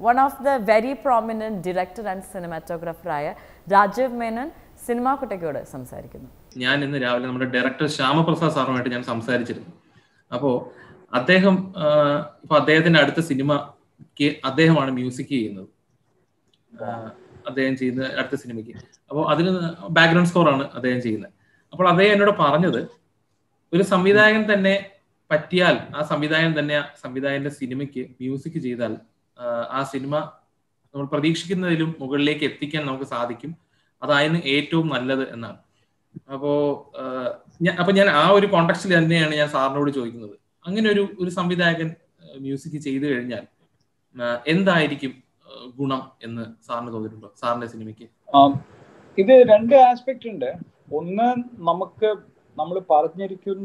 One of the very prominent director and സിനിമാറ്റോഗ്രാഫറായ Rajiv Menon cinema കുട്ടയ്ക്കോട് സംസാരിക്കുന്നു ഞാൻ ഇന്ന് രാവിലെ നമ്മുടെ ഡയറക്ടർ ശ്യാമപ്രസാദ് സാറുമായിട്ട് ഞാൻ സംസാരിച്ചിരുന്നു അപ്പോൾ അദ്ദേഹം ഇപ്പൊ അദ്ദേഹത്തിന്റെ അടുത്ത സിനിമക്ക് അദ്ദേഹമാണ് മ്യൂസിക് ചെയ്യുന്നത് അദ്ദേഹം ചെയ്യുന്ന അടുത്ത സിനിമയ്ക്ക് അപ്പോൾ അതിന് ബാക്ക്ഗ്രൗണ്ട് സ്കോർ ആണ് അദ്ദേഹം ചെയ്യുന്നത് അപ്പോൾ അദ്ദേഹം എന്നോട് പറഞ്ഞത് ഒരു സംവിധായകൻ തന്നെ പറ്റിയാൽ ആ സംവിധായകൻ തന്നെ സംവിധായകന്റെ സിനിമയ്ക്ക് മ്യൂസിക് ചെയ്താൽ ആ സിനിമ നമ്മൾ പ്രതീക്ഷിക്കുന്നതിലും മുകളിലേക്ക് എത്തിക്കാൻ നമുക്ക് സാധിക്കും അതായിരുന്നു ഏറ്റവും നല്ലത് എന്നാണ് അപ്പോ ഞാൻ അപ്പൊ ഞാൻ ആ ഒരു കോണ്ടക്സ്റ്റിൽ തന്നെയാണ് ഞാൻ സാറിനോട് ചോദിക്കുന്നത് അങ്ങനെ ഒരു ഒരു സംവിധായകൻ മ്യൂസിക് ചെയ്തു കഴിഞ്ഞാൽ എന്തായിരിക്കും ഗുണം എന്ന് സാറിന് തോന്നിയിട്ടുണ്ടോ സാറിന്റെ സിനിമയ്ക്ക് ഇത് രണ്ട് ആസ്പെക്ട് ഉണ്ട് ഒന്ന് നമുക്ക് നമ്മൾ പറഞ്ഞിരിക്കുന്ന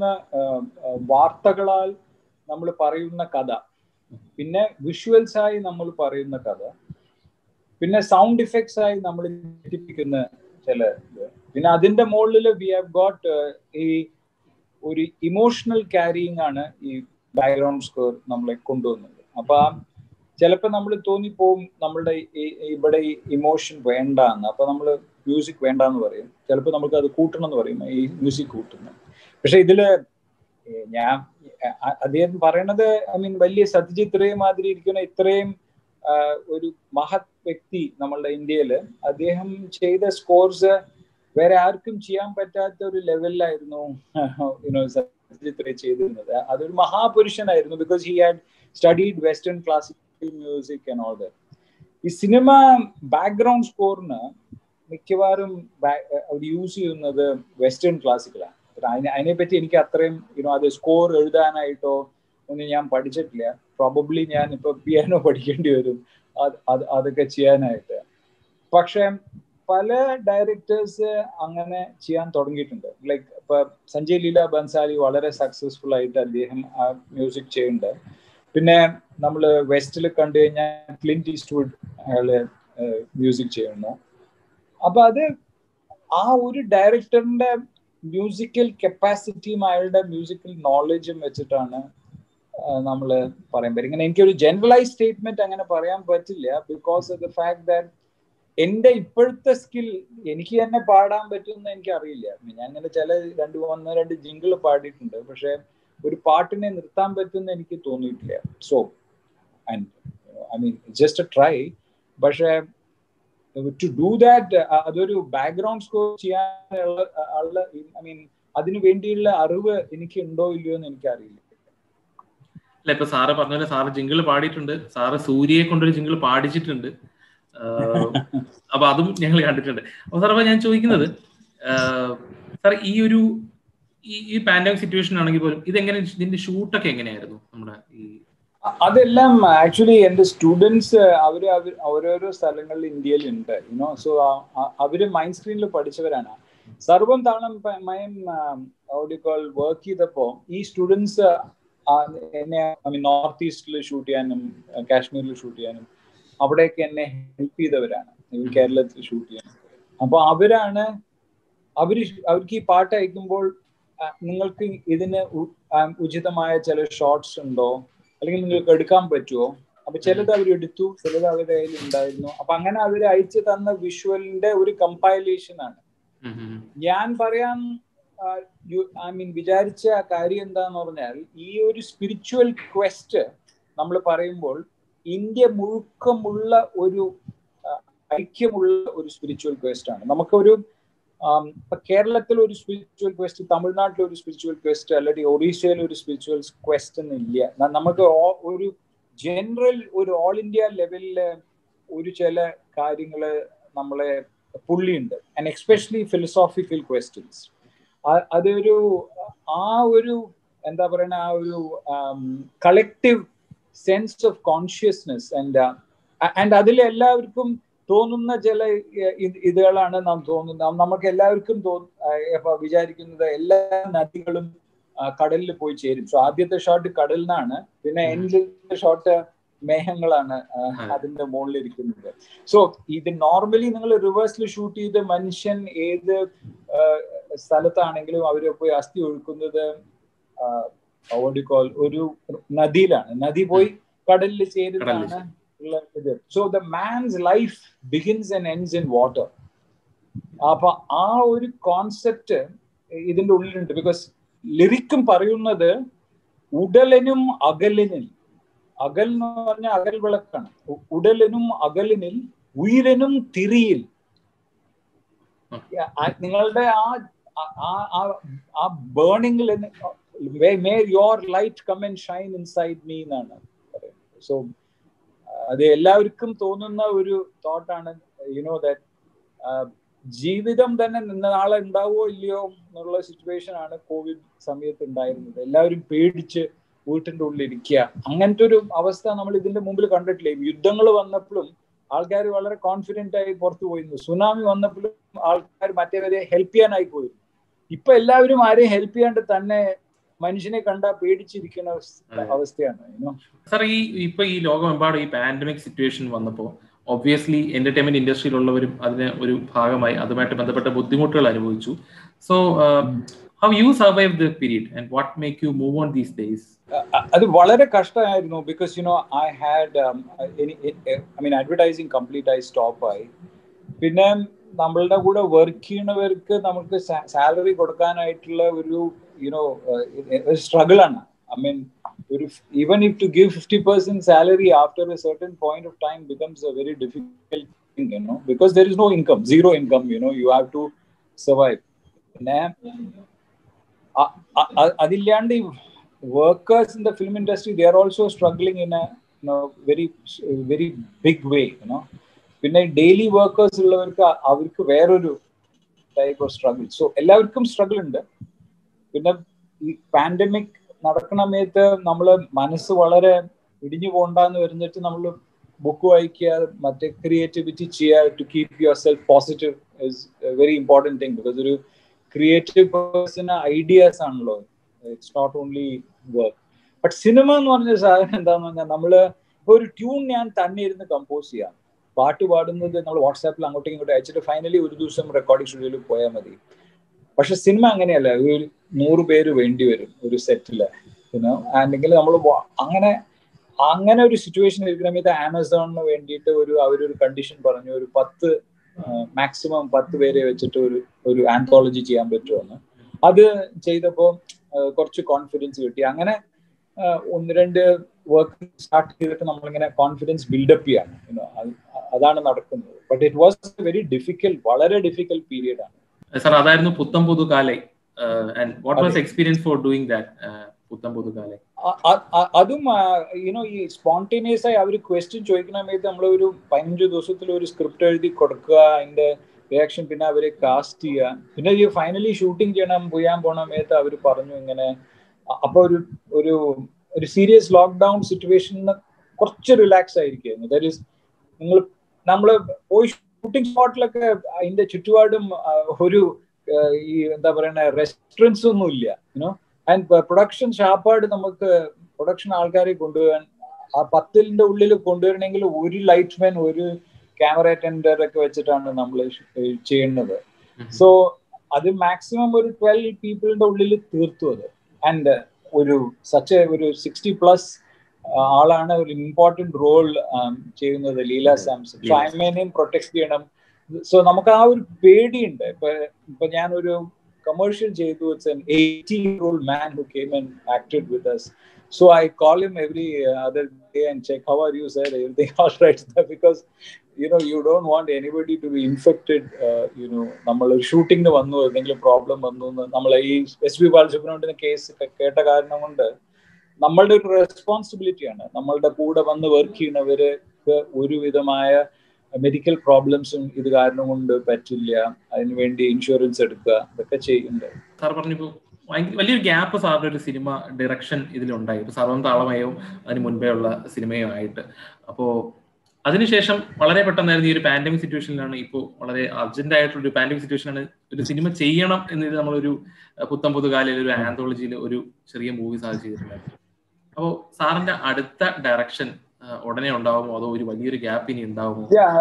വാർത്തകളാൽ നമ്മൾ പറയുന്ന കഥ പിന്നെ വിഷ്വൽസ് ആയി നമ്മൾ പറയുന്ന കഥ പിന്നെ സൗണ്ട് ഇഫക്ട്സ് ആയി നമ്മൾ ചിന്തിപ്പിക്കുന്ന ചില പിന്നെ അതിന്റെ മുകളിൽ വി ഹാവ് ഗോട്ട് ഈ ഒരു ഇമോഷണൽ ക്യാരിയിങ് ആണ് ഈ ബാക്ക്ഗ്രൗണ്ട് സ്കോർ നമ്മളെ കൊണ്ടുവന്നത് അപ്പൊ ചിലപ്പോൾ നമ്മൾ തോന്നിപ്പോവും നമ്മളുടെ ഇവിടെ ഈ ഇമോഷൻ വേണ്ട എന്ന് അപ്പൊ നമ്മൾ മ്യൂസിക് വേണ്ട എന്ന് പറയും ചിലപ്പോൾ നമുക്ക് അത് കൂട്ടണം എന്ന് പറയും ഈ മ്യൂസിക് കൂട്ടുന്നത് പക്ഷെ ഇതില് ഞാൻ അദ്ദേഹം പറയണത് ഐ മീൻ വലിയ സത്യജിത് റേ മാതിരി ഇരിക്കുന്ന ഇത്രയും ഒരു മഹത് വ്യക്തി നമ്മളുടെ ഇന്ത്യയില് അദ്ദേഹം ചെയ്ത സ്കോർസ് വേറെ ആർക്കും ചെയ്യാൻ പറ്റാത്ത ഒരു ലെവലിലായിരുന്നു യുനോ സത്യജിത് റേ ചെയ്തിരുന്നത് അതൊരു മഹാപുരുഷനായിരുന്നു because he had studied western classical music and all ഈ സിനിമ ബാക്ക്ഗ്രൗണ്ട് സ്കോറിന് മിക്കവാറും അവർ യൂസ് ചെയ്യുന്നത് വെസ്റ്റേൺ ക്ലാസിക്കലാണ് അതിനെ അതിനെപ്പറ്റി എനിക്ക് അത്രയും യുനോ അത് സ്കോർ എഴുതാനായിട്ടോ ഒന്നും ഞാൻ പഠിച്ചിട്ടില്ല പ്രോബബ്ലി ഞാൻ ഇപ്പൊ പിയാനോ പഠിക്കേണ്ടി വരും അത് അതൊക്കെ ചെയ്യാനായിട്ട് പക്ഷെ പല ഡയറക്ടേഴ്സ് അങ്ങനെ ചെയ്യാൻ തുടങ്ങിയിട്ടുണ്ട് ലൈക്ക് ഇപ്പൊ സഞ്ജയ് ലീല ബൻസാലി വളരെ സക്സസ്ഫുൾ ആയിട്ട് അദ്ദേഹം ആ മ്യൂസിക് ചെയ്യുന്നുണ്ട് പിന്നെ നമ്മൾ വെസ്റ്റിൽ കണ്ടു കഴിഞ്ഞാൽ ക്ലിൻറ്റ് ഈസ്റ്റ്വുഡ് അയാള് മ്യൂസിക് ചെയ്യുന്നു അപ്പൊ അത് ആ ഒരു ഡയറക്ടറിന്റെ മ്യൂസിക്കൽ കപ്പാസിറ്റിയും അയാളുടെ മ്യൂസിക്കൽ നോളജും വെച്ചിട്ടാണ് നമ്മൾ പറയാൻ പറ്റും ഇങ്ങനെ എനിക്കൊരു ജനറലൈസ് സ്റ്റേറ്റ്മെന്റ് അങ്ങനെ പറയാൻ പറ്റില്ല because of the fact that എന്റെ ഇപ്പോഴത്തെ സ്കിൽ എനിക്ക് തന്നെ പാടാൻ പറ്റുമെന്ന് എനിക്ക് അറിയില്ല ഞാൻ ഇങ്ങനെ ചില രണ്ട് ഒന്ന് രണ്ട് ജിങ്കിൾ പാടിയിട്ടുണ്ട് പക്ഷെ ഒരു പാട്ടിനെ നിർത്താൻ പറ്റുമെന്ന് എനിക്ക് തോന്നിയിട്ടില്ല so and I mean just a try പക്ഷെ ടു ഡു ദാറ്റ് അതൊരു ബാക്ക്ഗ്രൗണ്ട് സ്കോർ ചെയ്യാനുള്ള ഐ മീൻ അതിനു വേണ്ടിയുള്ള അറിവ് എനിക്ക് ഉണ്ടോ ഇല്ലയോ എന്ന് എനിക്കറിയില്ല അല്ല ഇപ്പൊ സാറ് പറഞ്ഞ സാറ് ജിങ്കിൾ പാടിയിട്ടുണ്ട് സാറ് സൂര്യയെ കൊണ്ടൊരു ജിങ്കിൾ പാടിച്ചിട്ടുണ്ട് അപ്പൊ അതും ഞങ്ങൾ കണ്ടിട്ടുണ്ട് അപ്പൊ സാർ അപ്പൊ ഞാൻ ചോദിക്കുന്നത് സാർ ഈ ഒരു ഈ പാൻഡമിക് സിറ്റുവേഷൻ ആണെങ്കിൽ പോലും ഇതെങ്ങനെ ഇതിന്റെ ഷൂട്ടൊക്കെ എങ്ങനെയായിരുന്നു നമ്മുടെ ഈ അതെല്ലാം ആക്ച്വലി എന്റെ സ്റ്റുഡൻസ് അവര് ഓരോരോ സ്ഥലങ്ങളിൽ ഇന്ത്യയിൽ ഉണ്ട് യുനോ സോ അവര് മൈൻഡ് സ്ക്രീനിൽ പഠിച്ചവരാണ് സർവം താളം മയം ഓഡിക്കോൾ വർക്ക് ചെയ്തപ്പോ ഈ സ്റ്റുഡൻസ് എന്നെ ഐ മീൻ നോർത്ത് ഈസ്റ്റിൽ ഷൂട്ട് ചെയ്യാനും കാശ്മീരിൽ ഷൂട്ട് ചെയ്യാനും അവിടെയൊക്കെ എന്നെ ഹെൽപ്പ് ചെയ്തവരാണ് കേരളത്തിൽ ഷൂട്ട് ചെയ്യാൻ അപ്പൊ അവരാണ് അവര് അവർക്ക് ഈ പാട്ട് അയക്കുമ്പോൾ നിങ്ങൾക്ക് ഇതിന് ഉചിതമായ ചില ഷോർട്സ് ഉണ്ടോ അല്ലെങ്കിൽ നിങ്ങൾക്ക് എടുക്കാൻ പറ്റുമോ അപ്പൊ ചിലത് അവർ എടുത്തു ചിലത് അവരുടെ കയ്യിൽ ഉണ്ടായിരുന്നു അപ്പൊ അങ്ങനെ അവർ അയച്ചു തന്ന വിഷ്വലിന്റെ ഒരു കമ്പൈലേഷൻ ആണ് ഞാൻ പറയാൻ ഐ മീൻ വിചാരിച്ച കാര്യം എന്താന്ന് പറഞ്ഞാൽ ഈ ഒരു സ്പിരിച്വൽ ക്വസ്റ്റ് നമ്മൾ പറയുമ്പോൾ ഇന്ത്യ മുഴുക്കമുള്ള ഒരു ഐക്യമുള്ള ഒരു സ്പിരിച്വൽ ക്വസ്റ്റ് ആണ് നമുക്കൊരു ഇപ്പൊ കേരളത്തിൽ ഒരു സ്പിരിച്വൽ ക്വസ്റ്റ് തമിഴ്നാട്ടിൽ ഒരു സ്പിരിച്വൽ ക്വസ്റ്റ് അല്ലെങ്കിൽ ഒറീസയിൽ ഒരു സ്പിരിച്വൽ ക്വസ്റ്റ് ഇല്ല നമുക്ക് ഒരു ജനറൽ ഒരു ഓൾ ഇന്ത്യ ലെവലില് ഒരു ചില കാര്യങ്ങള് നമ്മളെ പുള്ളിയുണ്ട് ആൻഡ് എക്സ്പെഷ്യലി ഫിലോസോഫിക്കൽ ക്വസ്റ്റ്യൻസ് അതൊരു ആ ഒരു എന്താ പറയുന്ന ആ ഒരു collective sense of consciousness and and അതിൽ എല്ലാവർക്കും തോന്നുന്ന ചില ഇതുകളാണ് നാം തോന്നുന്നത് നമുക്ക് എല്ലാവർക്കും തോന്നു വിചാരിക്കുന്നത് എല്ലാ നദികളും കടലിൽ പോയി ചേരും സോ ആദ്യത്തെ ഷോട്ട് കടലിനാണ് പിന്നെ എൻഡിലത്തെ ഷോട്ട് മേഘങ്ങളാണ് അതിന്റെ മുകളിൽ ഇരിക്കുന്നത് സോ ഇത് നോർമലി നിങ്ങൾ റിവേഴ്സിൽ ഷൂട്ട് ചെയ്ത് മനുഷ്യൻ ഏത് സ്ഥലത്താണെങ്കിലും അവര് പോയി അസ്ഥി ഒഴുക്കുന്നത് ഓടിക്കോൾ ഒരു നദിയിലാണ് നദി പോയി കടലിൽ ചേരുന്നതാണ് ഉള്ള ഇത് so the man's life begins and ends in water അപ്പൊ ആ ഒരു കോൺസെപ്റ്റ് ഇതിന്റെ ഉള്ളിലുണ്ട് ബിക്കോസ് ലിറിക്കും പറയുന്നത് ഉടലനും അകലിനിൽ അകൽ എന്ന് പറഞ്ഞാൽ അകൽ വിളക്കാണ് ഉ- ഉടലനും അകലിനിൽ ഉയരനും തിരിയിൽ ആ- നിങ്ങളുടെ ആ ആ- ആ- ആ- ആ ബേണിംഗിൽ may your light come and shine inside me എന്നാണ് പറയുന്നത് സോ അത് എല്ലാവർക്കും തോന്നുന്ന ഒരു തോട്ടാണ് യുനോ ദാറ്റ് ജീവിതം തന്നെ നിന്ന നാളെ ഉണ്ടാവോ ഇല്ലയോ എന്നുള്ള സിറ്റുവേഷൻ ആണ് കോവിഡ് സമയത്ത് ഉണ്ടായിരുന്നത് എല്ലാവരും പേടിച്ച് വീട്ടിന്റെ ഉള്ളിൽ ഇരിക്കുക അങ്ങനത്തെ ഒരു അവസ്ഥ നമ്മൾ ഇതിന്റെ മുമ്പിൽ കണ്ടിട്ടില്ലേ യുദ്ധങ്ങൾ വന്നപ്പോഴും ആൾക്കാർ വളരെ കോൺഫിഡന്റ് ആയി പുറത്തു പോയിരുന്നു സുനാമി വന്നപ്പോഴും ആൾക്കാർ മറ്റേവരെ ഹെൽപ്പ് ചെയ്യാനായി പോയിരുന്നു ഇപ്പൊ എല്ലാവരും ആരെയും ഹെൽപ്പ് ചെയ്യാണ്ട് തന്നെ മനുഷ്യനെ കണ്ടാ പേടിച്ചിരിക്കുന്ന അവസ്ഥ- അവസ്ഥയാണ് യുനോ സാർ ഈ ഇപ്പൊ ഈ ലോകമെമ്പാടും ഈ പാൻഡമിക് സിറ്റുവേഷൻ വന്നപ്പോൾ ഒബ്വിയസ്ലി എന്റർടൈൻമെന്റ് ഇൻഡസ്ട്രിയിലുള്ളവരും അതിന് ഒരു ഭാഗമായി അതുമായിട്ട് ബന്ധപ്പെട്ട ബുദ്ധിമുട്ടുകൾ അനുഭവിച്ചു so how you survive the period and what make you move on these days അ- അത് വളരെ കഷ്ടമായിരുന്നു because you know I had I mean advertising complete ആയി സ്റ്റോപ്പ് ആയി പിന്നെ നമ്മളുടെ കൂടെ വർക്ക് ചെയ്യുന്നവർക്ക് നമുക്ക് സാലറി കൊടുക്കാനായിട്ടുള്ള ഒരു യുനോ സ്ട്രഗിൾ ആണ് ഐ മീൻ ഒരു even if to give fifty percent salary after a certain point of time becomes a very difficult thing you know because there is no income zero income you know you have to survive പിന്നെ uh- അ- അ- അതില്ലാണ്ട് ഈ workers in the film industry they are also struggling in a you know very very big way you know പിന്നെ daily workers ഉള്ളവർക്ക് അ- അവർക്ക് വേറൊരു type of struggle so എല്ലാവർക്കും struggle ഉണ്ട് പിന്നെ ഈ പാൻഡമിക് നടക്കുന്ന സമയത്ത് നമ്മൾ മനസ്സ് വളരെ ഇടിഞ്ഞു പോകണ്ടെന്ന് വരുന്നിട്ട് നമ്മൾ ബുക്ക് വായിക്കുക മറ്റേ ക്രിയേറ്റിവിറ്റി ചെയ്യുക to keep your self positive is very important thing because ഒരു ക്രിയേറ്റീവ് പേഴ്സണ് ഐഡിയാസ് ആണല്ലോ it's not only work but cinema എന്ന് പറഞ്ഞ സാധനം എന്താന്ന് പറഞ്ഞാൽ നമ്മള് ഇപ്പൊ ഒരു ട്യൂൺ ഞാൻ തന്നെ ഇരുന്ന് കമ്പോസ് ചെയ്യാം പാട്ട് പാടുന്നത് നമ്മൾ വാട്സാപ്പിൽ അങ്ങോട്ടും ഇങ്ങോട്ടും അയച്ചിട്ട് ഫൈനലി ഒരു ദിവസം റെക്കോർഡിംഗ് സ്റ്റുഡിയോയിൽ പോയാൽ മതി പക്ഷെ സിനിമ അങ്ങനെയല്ല ഒരു നൂറ് പേര് വേണ്ടി വരും ഒരു സെറ്റില് പിന്നെ അല്ലെങ്കിൽ നമ്മൾ അങ്ങനെ അങ്ങനെ ഒരു സിറ്റുവേഷൻ ഇരിക്കുന്ന സമയത്ത് ആമസോണിന് വേണ്ടിയിട്ട് ഒരു അവരൊരു കണ്ടീഷൻ പറഞ്ഞു ഒരു പത്ത് മാക്സിമം പത്ത് പേരെ വെച്ചിട്ട് ഒരു ഒരു ആന്തോളജി ചെയ്യാൻ പറ്റുമെന്ന് അത് ചെയ്തപ്പോൾ കുറച്ച് കോൺഫിഡൻസ് കിട്ടി അങ്ങനെ ആഹ് ഒന്ന് രണ്ട് വർക്ക് സ്റ്റാർട്ട് ചെയ്തിട്ട് നമ്മളിങ്ങനെ കോൺഫിഡൻസ് ബിൽഡപ്പ് ചെയ്യാണ് you know, അത് അതാണ് നടക്കുന്നത് but it was very difficult വളരെ ഡിഫിക്കൽട്ട് പീരിയഡ് ആണ് സാർ അതായിരുന്നു Putham Pudhu Kaalai and what was അതെ. Experience for doing that Putham Pudhu Kaalai അ- അ- അ- അതും യുനോ ഈ സ്പോണ്ടേനിയസ് ആയി അവർ ക്വസ്റ്റ്യൻ ചോദിക്കുന്ന സമയത്ത് നമ്മൾ ഒരു പതിനഞ്ച് ദിവസത്തിൽ ഒരു സ്ക്രിപ്റ്റ് എഴുതി കൊടുക്കുക അതിന്റെ റിയാക്ഷൻ പിന്നെ അവരെ കാസ്റ്റ് ചെയ്യുക പിന്നെ ഈ ഫൈനലി ഷൂട്ടിംഗ് ചെയ്യണം ചെയ്യാൻ പോണ സമയത്ത് അവർ പറഞ്ഞു ഇങ്ങനെ അ- അപ്പൊ ഒരു ഒരു ഒരു സീരിയസ് ലോക്ക്ഡൌൺ സിറ്റുവേഷനിൽ കുറച്ച് റിലാക്സ് ആയിരിക്കും ദാറ്റ് ഈസ് നിങ്ങൾ നമ്മൾ പോയി ഷൂട്ടിംഗ് സ്പോട്ടിലൊക്കെ അതിന്റെ ചുറ്റുപാടും ആ, ഒരു ആ, ഈ എന്താ പറയുന്ന റെസ്റ്റോറൻസ് ഒന്നും ഇല്ല യുനോ ആൻഡ് പ്രൊഡക്ഷൻ ഷാപ്പാട് നമുക്ക് പ്രൊഡക്ഷൻ ആൾക്കാരെ കൊണ്ടുപോകാൻ ആ പത്തിലിന്റെ ഉള്ളിൽ കൊണ്ടുവരണമെങ്കിൽ ഒരു ലൈറ്റ് മാൻ ഒരു ക്യാമറ അറ്റൻഡർ ഒക്കെ വെച്ചിട്ടാണ് നമ്മൾ ചെയ്യുന്നത് സോ അത് മാക്സിമം ഒരു ട്വൽവ് പീപ്പിളിന്റെ ഉള്ളിൽ തീർത്തു അത് ആൻഡ് ഒരു സച്ച് ഒരു സിക്സ്റ്റി പ്ലസ് ആളാണ് ഒരു ഇമ്പോർട്ടന്റ് റോൾ ചെയ്യുന്നത് ലീല സാംസൺ സോ അമ്മേനെയും പ്രൊട്ടക്ട് ചെയ്യണം സോ നമുക്ക് ആ ഒരു പേടിയുണ്ട് ഇപ്പൊ ഇപ്പൊ ഞാനൊരു commercial ചെയ്തു it's an 80 year old man who came and acted with us so i call him every uh, other day and check how are you sir everything all right because you know you don't want anybody to be infected uh, you know നമ്മൾ ഒരു ഷൂട്ടിങ്ങിന് വന്നു എന്തെങ്കിലും problem വന്നു എന്ന് നമ്മൾ ഈ S P ബാലസുബ്രഹ്മണ്യന്റെ case കേട്ട കാരണം കൊണ്ട് നമ്മളുടെ ഒരു റെസ്പോൺസിബിലിറ്റിയാണ് നമ്മളുടെ കൂടെ വന്ന് വർക്ക് ചെയ്യുന്നവർക്ക് ഒരുവിധമായ മെഡിക്കൽ പ്രോബ്ലംസും ഇത് കാരണം കൊണ്ട് പറ്റില്ല അതിനുവേണ്ടി ഇൻഷുറൻസ് എടുക്കുക ഇതൊക്കെ ചെയ്യുന്നുണ്ട് സാർ പറഞ്ഞപ്പോ ഭയങ്കര വലിയൊരു ഗ്യാപ്പ് സാറിന്റെ ഒരു സിനിമ ഡയറക്ഷൻ ഇതിലുണ്ടായി ഇപ്പൊ സർവം താളമയവും അതിന് മുൻപേ ഉള്ള സിനിമയും ആയിട്ട് അപ്പോ അതിനുശേഷം വളരെ പെട്ടെന്നായിരുന്നു ഈ ഒരു പാൻഡമിക് സിറ്റുവേഷനിലാണ് ഇപ്പോൾ വളരെ അർജന്റ് ആയിട്ടുള്ള ഒരു പാൻഡമിക് സിറ്റുവേഷനാണ് ഒരു സിനിമ ചെയ്യണം എന്നത് നമ്മളൊരു അഹ് പുത്തം പുതുകാലയിൽ ഒരു ആന്തോളജിയിൽ ഒരു ചെറിയ മൂവി സാർ ചെയ്തിട്ടുണ്ടായിരുന്നു അപ്പോൾ സാറിന്റെ അടുത്ത ഡയറക്ഷൻ ഉടനെ ഉണ്ടാവുമോ അതോ ഒരു വലിയൊരു ഗ്യാപ്പ് ഇനി ഉണ്ടാവുമോ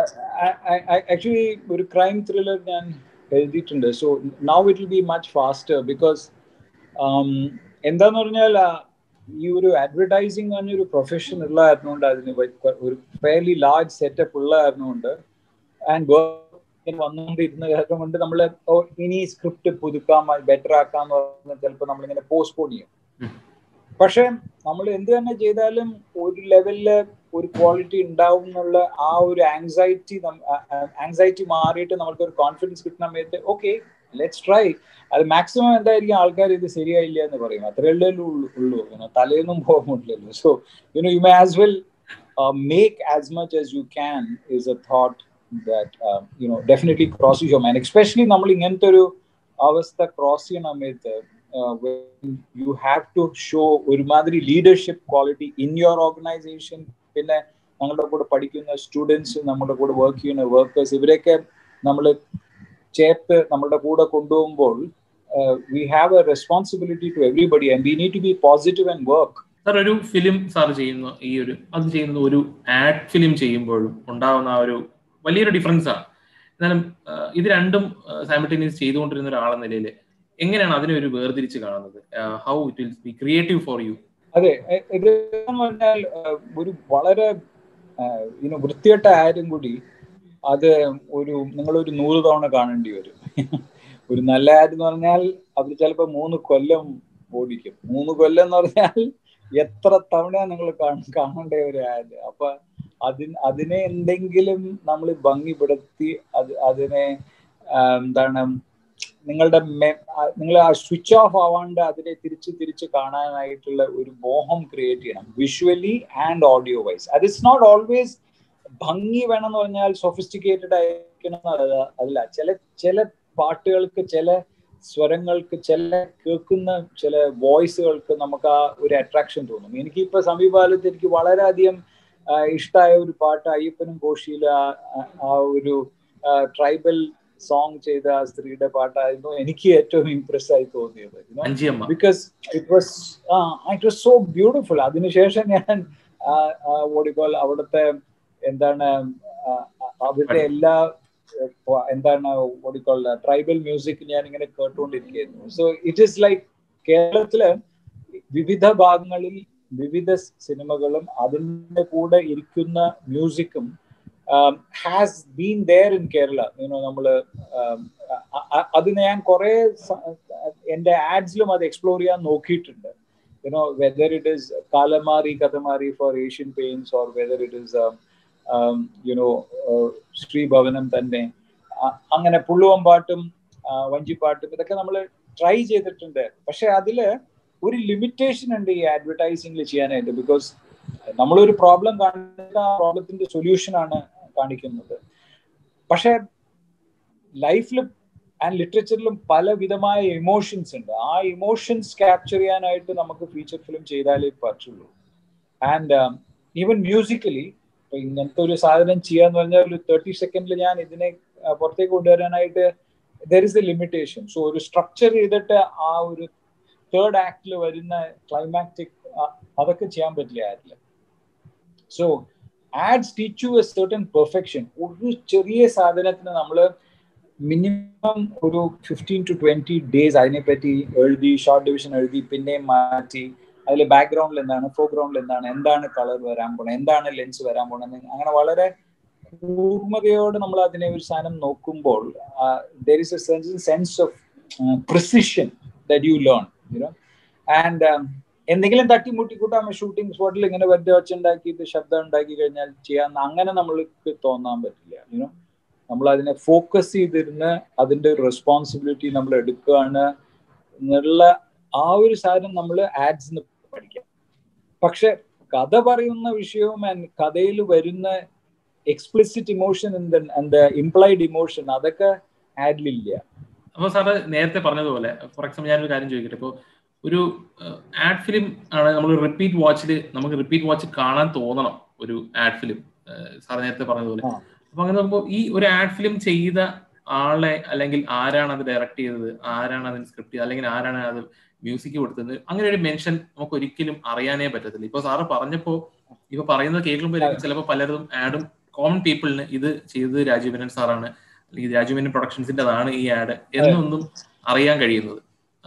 ആക്ച്വലി ഒരു ക്രൈം ത്രില്ലർ ഞാൻ എഴുതിയിട്ടുണ്ട് so now it will be much faster because എന്താന്ന് പറഞ്ഞാൽ ഈ ഒരു അഡ്വർടൈസിങ് പറഞ്ഞൊരു പ്രൊഫഷൻ ഉള്ളതായിരുന്നുകൊണ്ട് അതിന് ഒരു ഫെയർലി ലാർജ് സെറ്റപ്പ് ഉള്ളതായിരുന്നുകൊണ്ട് ആൻഡ് വന്നുകൊണ്ടിരുന്ന കാരണം കൊണ്ട് നമ്മൾ ഇനി സ്ക്രിപ്റ്റ് പുതുക്കാം ബെറ്റർ ആക്കാന്ന് പറഞ്ഞാൽ ചിലപ്പോൾ നമ്മളിങ്ങനെ പോസ്റ്റ്പോൺ ചെയ്യും പക്ഷെ നമ്മൾ എന്ത് തന്നെ ചെയ്താലും ഒരു ലെവലില് ഒരു ക്വാളിറ്റി ഉണ്ടാവും എന്നുള്ള ആ ഒരു ആങ്സൈറ്റി ആങ്സൈറ്റി മാറിയിട്ട് നമ്മൾക്ക് ഒരു കോൺഫിഡൻസ് കിട്ടുന്ന സമയത്ത് ഓക്കെ ലെറ്റ്സ് ട്രൈ അത് മാക്സിമം എന്തായിരിക്കും ആൾക്കാർ ഇത് ശരിയായില്ല എന്ന് പറയും അത്രയല്ലേ ഉള്ളൂ തലേന്നും പോകാൻ പറ്റില്ലല്ലോ so you know you may as well make as much as you can is a thought that you know definitely cross your mind especially നമ്മൾ ഇങ്ങനത്തെ ഒരു അവസ്ഥ ക്രോസ് ചെയ്യുന്ന സമയത്ത് യു ഹാവ് ടു ഷോ ഒരുമാതിരി leadership quality in your organisation പിന്നെ ഞങ്ങളുടെ കൂടെ പഠിക്കുന്ന സ്റ്റുഡൻസ് നമ്മുടെ കൂടെ വർക്ക് ചെയ്യുന്ന വർക്കേഴ്സ് ഇവരെയൊക്കെ നമ്മൾ ചേർത്ത് നമ്മുടെ കൂടെ കൊണ്ടുപോകുമ്പോൾ we have a responsibility to everybody and we need to be positive and work sir ഒരു ഫിലിം സാർ ചെയ്യുന്ന ഈ ഒരു അത് ചെയ്യുന്നത് ഒരു ആഡ് ഫിലിം ചെയ്യുമ്പോഴും ഉണ്ടാവുന്ന ആ ഒരു വലിയൊരു ഡിഫറൻസ് ആണ് എന്നാലും ഇത് രണ്ടും സൈമിൾട്ടേനിയസ് ചെയ്തുകൊണ്ടിരുന്ന ഒരാളെന്ന നിലയിൽ എങ്ങനെയാണ് അതിനെ ഒരു വേർതിരിച്ച് കാണുന്നത് how it will be creative for you അതെ ഇത് പറഞ്ഞാൽ ഒരു വളരെ ഇങ്ങനെ വൃത്തികെട്ട ആരും കൂടി അത് ഒരു നിങ്ങളൊരു നൂറ് തവണ കാണേണ്ടി വരും ഒരു നല്ല ആഡ് എന്ന് പറഞ്ഞാൽ അവർ ചിലപ്പോൾ മൂന്ന് കൊല്ലം ഓടിക്കും മൂന്ന് കൊല്ലം എന്ന് പറഞ്ഞാൽ എത്ര തവണ നിങ്ങൾ കാണേണ്ട ഒരു ആഡ് അപ്പൊ അതിന് അതിനെ എന്തെങ്കിലും നമ്മൾ ഭംഗിപ്പെടുത്തി അത് അതിനെ എന്താണ് നിങ്ങളുടെ നിങ്ങൾ ആ സ്വിച്ച് ഓഫ് ആവാണ്ട് അതിനെ തിരിച്ച് തിരിച്ച് കാണാനായിട്ടുള്ള ഒരു മോഹം ക്രിയേറ്റ് ചെയ്യണം വിഷ്വലി ആൻഡ് ഓഡിയോ വൈസ് അത് ഇറ്റ്സ് നോട്ട് ഓൾവേസ് ഭംഗി വേണം എന്ന് പറഞ്ഞാൽ സൊഫിസ്റ്റിക്കേറ്റഡ് ആയിരിക്കണം അല്ല ചില ചില പാട്ടുകൾക്ക് ചില സ്വരങ്ങൾക്ക് ചില കേൾക്കുന്ന ചില വോയിസുകൾക്ക് നമുക്ക് ആ ഒരു അട്രാക്ഷൻ തോന്നും എനിക്ക് ഇപ്പൊ സമീപകാലത്ത് എനിക്ക് വളരെയധികം ഇഷ്ടമായ ഒരു പാട്ട് അയ്യപ്പനും കോശിയിലെ ആ ഒരു ട്രൈബൽ സോങ് ചെയ്ത ആ സ്ത്രീയുടെ പാട്ടായിരുന്നു എനിക്ക് ഏറ്റവും ഇംപ്രസ് ആയി തോന്നിയത് because it was it was so beautiful അതിനുശേഷം ഞാൻ ഓടിക്കോൾ അവിടുത്തെ എന്താണ് അവരുടെ എല്ലാ എന്താണ് ഓടിക്കോൾ ട്രൈബൽ മ്യൂസിക് ഞാൻ ഇങ്ങനെ കേട്ടുകൊണ്ടിരിക്കുകയായിരുന്നു സോ ഇറ്റ് ഈസ് ലൈക്ക് കേരളത്തില് വിവിധ ഭാഗങ്ങളിൽ വിവിധ സിനിമകളും അതിന്റെ കൂടെ ഇരിക്കുന്ന മ്യൂസിക്കും has been there in Kerala you know നമ്മള് അത് ഞാൻ കുറെ എന്റെ ആഡ്സിലും അത് എക്സ്പ്ലോർ ചെയ്യാൻ നോക്കിയിട്ടുണ്ട് you know whether it is Kalam Mari Katha Mari for Asian Paints or whether it is you know ശ്രീഭവനം തന്നെ അങ്ങനെ പുള്ളുവമ്പാട്ടും വഞ്ചിപ്പാട്ടും ഇതൊക്കെ നമ്മൾ ട്രൈ ചെയ്തിട്ടുണ്ട് പക്ഷെ അതില് ഒരു ലിമിറ്റേഷൻ ഉണ്ട് ഈ അഡ്വർടൈസിംഗിൽ ചെയ്യാനായിട്ട് ബിക്കോസ് നമ്മളൊരു പ്രോബ്ലം കാണിക്കുന്ന ആ പ്രോബ്ലത്തിന്റെ സൊല്യൂഷൻ ആണ് കാണിക്കുന്നത് പക്ഷെ ലൈഫിൽ ആൻഡ് ലിറ്ററേച്ചറിലും പല വിധമായ ഇമോഷൻസ് ഉണ്ട് ആ ഇമോഷൻസ് ക്യാപ്ചർ ചെയ്യാനായിട്ട് നമുക്ക് ഫീച്ചർ ഫിലിം ചെയ്താലേ പറ്റുള്ളൂ ആൻഡ് ഈവൻ മ്യൂസിക്കലി ഇങ്ങനത്തെ ഒരു സാധനം ചെയ്യാന്ന് പറഞ്ഞാൽ ഒരു തേർട്ടി സെക്കൻഡിൽ ഞാൻ ഇതിനെ പുറത്തേക്ക് കൊണ്ടുവരാനായിട്ട് there is a limitation so ഒരു സ്ട്രക്ചർ ചെയ്തിട്ട് ആ ഒരു തേർഡ് ആക്ടിൽ വരുന്ന ക്ലൈമാക്റ്റിക് അതൊക്കെ ചെയ്യാൻ പറ്റില്ല ആരില്ല so ads teach you a certain perfection ഒരു ചെറിയ സാധനത്തിന് നമ്മൾ മിനിമം ഒരു ഫിഫ്റ്റീൻ ടു ട്വന്റി ഡേയ്സ് അതിനെപ്പറ്റി എഴുതി ഷോർട്ട് ഡിവിഷൻ എഴുതി പിന്നെയും മാറ്റി അതിൽ ബാക്ക്ഗ്രൗണ്ടിൽ എന്താണ് ഫോർഗ്രൗണ്ടിൽ എന്താണ് എന്താണ് കളർ വരാൻ പോണത് എന്താണ് ലെൻസ് വരാൻ പോണത് അങ്ങനെ വളരെ കൂർമ്മതയോട് നമ്മൾ അതിനെ ഒരു സാധനം നോക്കുമ്പോൾ there is a sense of precision that you learn you know and എന്തെങ്കിലും തട്ടിമുട്ടി കൂട്ടാൻ ഷൂട്ടിംഗ് സ്പോട്ടിൽ ഇങ്ങനെ വെറുതെ വെച്ചുണ്ടാക്കിയിട്ട് ശബ്ദം ഉണ്ടാക്കി കഴിഞ്ഞാൽ ചെയ്യാൻ അങ്ങനെ നമ്മൾക്ക് തോന്നാൻ പറ്റില്ല യുനോ നമ്മൾ അതിനെ ഫോക്കസ് ചെയ്തിരുന്ന് അതിന്റെ ഒരു റെസ്പോൺസിബിലിറ്റി നമ്മൾ എടുക്കുകയാണ് എന്നുള്ള ആ ഒരു സാധനം നമ്മൾ ആഡ്സ് പഠിക്കാം പക്ഷെ കഥ പറയുന്ന വിഷയവും കഥയിൽ വരുന്ന explicit emotion and implied emotion അതൊക്കെ ആഡിലില്ല അപ്പോൾ സാറ് നേരത്തെ പറഞ്ഞതുപോലെ ഫോർ എക്സാമ്പിൾ ഞാനൊരു കാര്യം ചോദിക്കട്ടെ ഇപ്പോൾ ഒരു ആഡ് ഫിലിം ആണ് നമ്മൾ റിപ്പീറ്റ് വാച്ചിൽ നമുക്ക് റിപ്പീറ്റ് വാച്ച് കാണാൻ തോന്നണം ഒരു ആഡ് ഫിലിം സാർ നേരത്തെ പറഞ്ഞതുപോലെ അപ്പൊ അങ്ങനെ നോക്കുമ്പോൾ ഈ ഒരു ആഡ് ഫിലിം ചെയ്ത ആളെ അല്ലെങ്കിൽ ആരാണ് അത് ഡയറക്ട് ചെയ്തത് ആരാണ് അതിന് സ്ക്രിപ്റ്റ് ചെയ്തത് അല്ലെങ്കിൽ ആരാണ് അത് മ്യൂസിക് കൊടുത്തത് അങ്ങനെ ഒരു മെൻഷൻ നമുക്ക് ഒരിക്കലും അറിയാനേ പറ്റത്തില്ല ഇപ്പൊ സാറ് പറഞ്ഞപ്പോ ഇപ്പൊ പറയുന്നത് കേൾക്കുമ്പോൾ ചിലപ്പോൾ പലരും ആഡും കോമൺ പീപ്പിളിന് ഇത് ചെയ്തത് രാജീവ് മേനൻ സാറാണ് അല്ലെങ്കിൽ രാജീവ് മേനൻ പ്രൊഡക്ഷൻസിൻ്റെതാണ് ഈ ആഡ് എന്നൊന്നും അറിയാൻ കഴിയുന്നത് അപ്പോൾ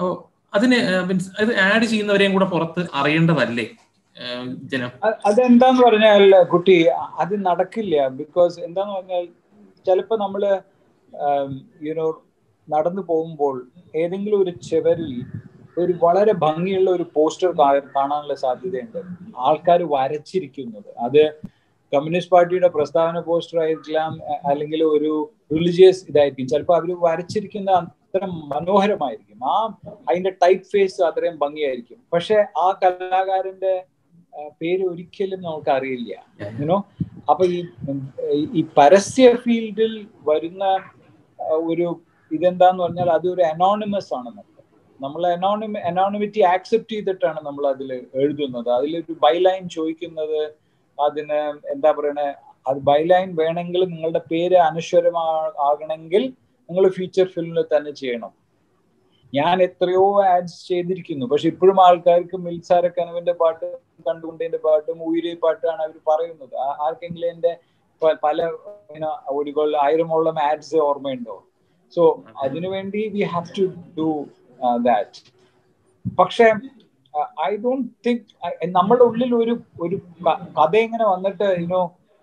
അതിന് മീൻസ് അത് ആഡ് ചെയ്യുന്നവരെയും കൂടെ പുറത്ത് അറിയേണ്ടതല്ലേ ഏഹ് ജനം അ- അതെന്താന്ന് പറഞ്ഞാൽ കുട്ടി അത് നടക്കില്ല ബിക്കോസ് എന്താന്ന് പറഞ്ഞാൽ ചിലപ്പോ നമ്മള് യുനോ നടന്നു പോകുമ്പോൾ ഏതെങ്കിലും ഒരു ചുവരിൽ ഒരു വളരെ ഭംഗിയുള്ള ഒരു പോസ്റ്റർ കാണാനുള്ള സാധ്യതയുണ്ട് ആൾക്കാർ വരച്ചിരിക്കുന്നത് അത് കമ്മ്യൂണിസ്റ്റ് പാർട്ടിയുടെ പ്രസ്താവന പോസ്റ്റർ ആയിരിക്കാം അ- അല്ലെങ്കിൽ ഒരു റിലീജിയസ് ഇതായിരിക്കും ചിലപ്പോൾ അവർ വരച്ചിരിക്കുന്ന അത്രയും മനോഹരമായിരിക്കും ആ അതിന്റെ ടൈപ്പ് ഫേസ് അത്രയും ഭംഗിയായിരിക്കും പക്ഷെ ആ കലാകാരന്റെ ആ, പേര് ഒരിക്കലും നമുക്ക് അറിയില്ല യുനോ അപ്പൊ ഈ ഉം, ഈ പരസ്യ ഫീൽഡിൽ വരുന്ന ആ, ഒരു ഇതെന്താന്ന് പറഞ്ഞാൽ അതൊരു അനോണിമസ് ആണ് നമുക്ക് നമ്മൾ അനോണിമ അനോണിമിറ്റി ആക്സെപ്റ്റ് ചെയ്തിട്ടാണ് നമ്മൾ അതിൽ എഴുതുന്നത് അതിലൊരു ബൈലൈൻ ചോദിക്കുന്നത് അതിന് എന്താ പറയണേ അത് ബൈലൈൻ വേണമെങ്കിൽ നിങ്ങളുടെ പേര് അനശ്വരമാ ആകണമെങ്കിൽ നിങ്ങൾ ഫീച്ചർ ഫിലിമിൽ തന്നെ ചെയ്യണം ഞാൻ എത്രയോ ആഡ്സ് ചെയ്തിരിക്കുന്നു പക്ഷെ ഇപ്പോഴും ആൾക്കാർക്ക് മിൽസാര കനവിന്റെ പാട്ട് കണ്ടുകൊണ്ടതിന്റെ പാട്ടും ഉയരെ പാട്ടാണ് അവർ പറയുന്നത് ആ- ആർക്കെങ്കിലും എന്റെ പ- പല ഒടുകൾ ആയിരമോളം ആഡ്സ് ഓർമ്മയുണ്ടോ സോ അതിനുവേണ്ടി we have to do that പക്ഷെ ഐ ഡോണ്ട് തിങ്ക് നമ്മുടെ ഉള്ളിൽ ഒരു ഒരു ക- കഥ ഇങ്ങനെ വന്നിട്ട് യുനോ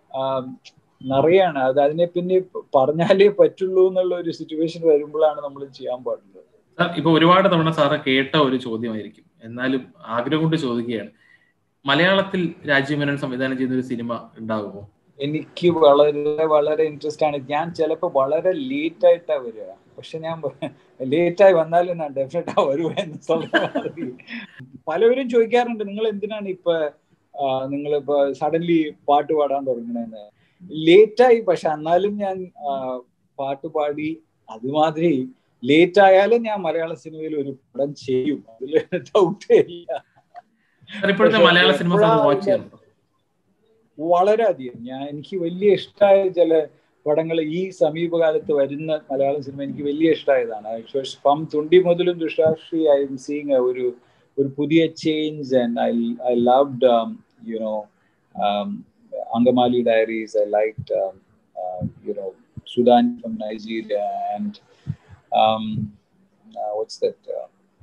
നിറയാണ് അത് അതിനെ പിന്നെ പറഞ്ഞാലേ പറ്റുള്ളൂ എന്നുള്ള ഒരു സിറ്റുവേഷൻ വരുമ്പോഴാണ് നമ്മൾ ചെയ്യാൻ പാടുള്ളത് സാർ ഇപ്പൊ ഒരുപാട് തവണ സാറ് കേട്ട ഒരു ചോദ്യമായിരിക്കും എന്നാലും ആഗ്രഹം കൊണ്ട് ചോദിക്കുകയാണ് മലയാളത്തിൽ രാജ്യമേനോൻ സംവിധാനം ചെയ്യുന്ന ഒരു സിനിമ ഉണ്ടാകുമോ എനിക്ക് വളരെ വളരെ ഇൻട്രസ്റ്റ് ആണ് ഞാൻ ചിലപ്പോൾ വളരെ ലേറ്റ് ആയിട്ടാ വരിക പക്ഷെ ഞാൻ ലേറ്റ് ആയി വന്നാലും ഞാൻ ഡെഫിനറ്റ് ആ വരുക എന്ന് സ്വന്തം പലവരും ചോദിക്കാറുണ്ട് നിങ്ങൾ എന്തിനാണ് ഇപ്പൊ നിങ്ങൾ ഇപ്പൊ സഡൻലി പാട്ട് പാടാൻ തുടങ്ങണെന്ന് ലേറ്റ് ആയി പക്ഷെ എന്നാലും ഞാൻ ആ, പാട്ട് പാടി അതുമാതിരി ലേറ്റ് ആയാലും ഞാൻ മലയാള സിനിമയിൽ ഒരു പടം ചെയ്യും അതിൽ ഡൗട്ടേ ഇല്ല സാർ ഇപ്പോഴത്തെ പക്ഷേ മലയാള സിനിമ സാർ എപ്പോഴാ വാച്ച് ചെയ്യാറുണ്ടോ വളരെയധികം ഞാൻ എനിക്ക് വലിയ ഇഷ്ടമായ ചില പടങ്ങൾ ഈ സമീപകാലത്ത് വരുന്ന മലയാള സിനിമ എനിക്ക് വലിയ ഇഷ്ടമായതാണ് ഫ്രം തുണ്ടി മുതലും ദുഷാക്ഷി ഐ എം സീങ് ഒരു ഒരു പുതിയ change and I I loved you know Angamaly Diaries I like you know Sudan from Nigeria and what's that